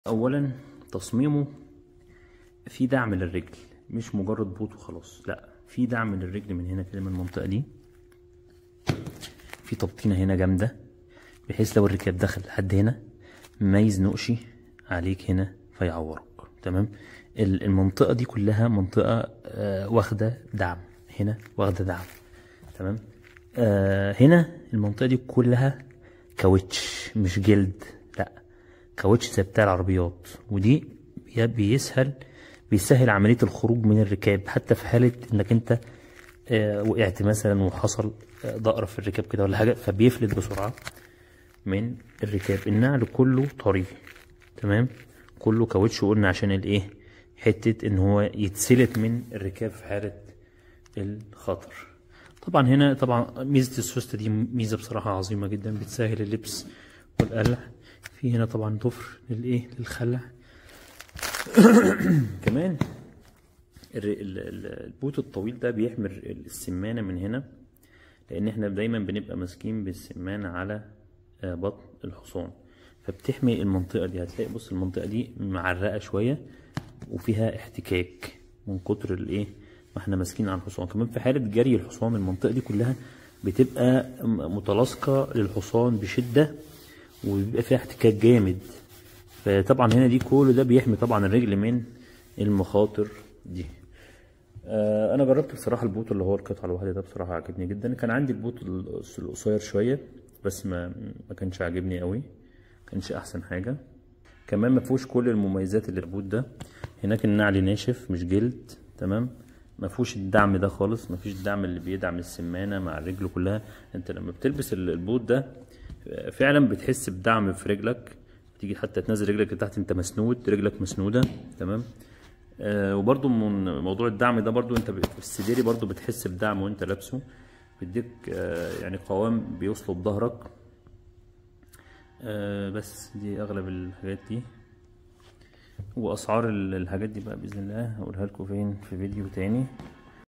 اولا تصميمه في دعم للرجل مش مجرد بوت وخلاص لا في دعم للرجل من هنا كده من المنطقه دي في تبطينه هنا جامده بحيث لو الركاب دخل لحد هنا ما يزنقش عليك هنا فيعورك تمام ال- المنطقه دي كلها منطقه آه، واخده دعم هنا واخده دعم تمام آه هنا المنطقه دي كلها كاوتش مش جلد لا كاوتش زي بتاع العربيات ودي بي- بيسهل بيسهل عمليه الخروج من الركاب حتى في حاله انك انت آه وقعت مثلا وحصل آه، ضأر في الركاب كده ولا حاجه فبيفلت بسرعه من الركاب النعل كله طري تمام كله كاوتش وقلنا عشان الايه حته ان هو يتسلت من الركاب في حاله الخطر طبعا هنا طبعا ميزه السوسته دي ميزه بصراحه عظيمه جدا بتسهل اللبس والقلع في هنا طبعا ضفر للايه للخلع كمان الر- ال- ال- البوت الطويل ده بيحمي السمانه من هنا لان احنا دايما بنبقى ماسكين بالسمانه على آه، بطن الحصان فبتحمي المنطقه دي هتلاقي بص المنطقه دي معرقه شويه وفيها احتكاك من كتر الايه ما احنا ماسكين على الحصان كمان في حاله جري الحصان المنطقه دي كلها بتبقى م- متلاصقه للحصان بشده وبيبقى فيها احتكاك جامد فطبعا هنا دي كل ده بيحمي طبعا الرجل من المخاطر دي آه انا جربت بصراحه البوت اللي هو القطعه الواحده ده بصراحه عجبني جدا كان عندي البوت القص- القصير شويه بس ما ما كانش عاجبني قوي كانش احسن حاجه كمان ما فيهوش كل المميزات اللي البوت ده هناك النعل ناشف مش جلد تمام ما فيهوش الدعم ده خالص ما فيش الدعم اللي بيدعم السمانه مع الرجل كلها انت لما بتلبس ال- البوت ده فعلا بتحس بدعم في رجلك تيجي حتى تنزل رجلك لتحت انت مسنود رجلك مسنوده تمام آه وبرضو من موضوع الدعم ده برضو انت ب- في السديري برضو بتحس بدعم وانت لابسه بيديك آه يعني قوام بيصلب ظهرك آه بس دي اغلب الحاجات دي واسعار ال- الحاجات دي بقى باذن الله هقولها لكم فين في فيديو تاني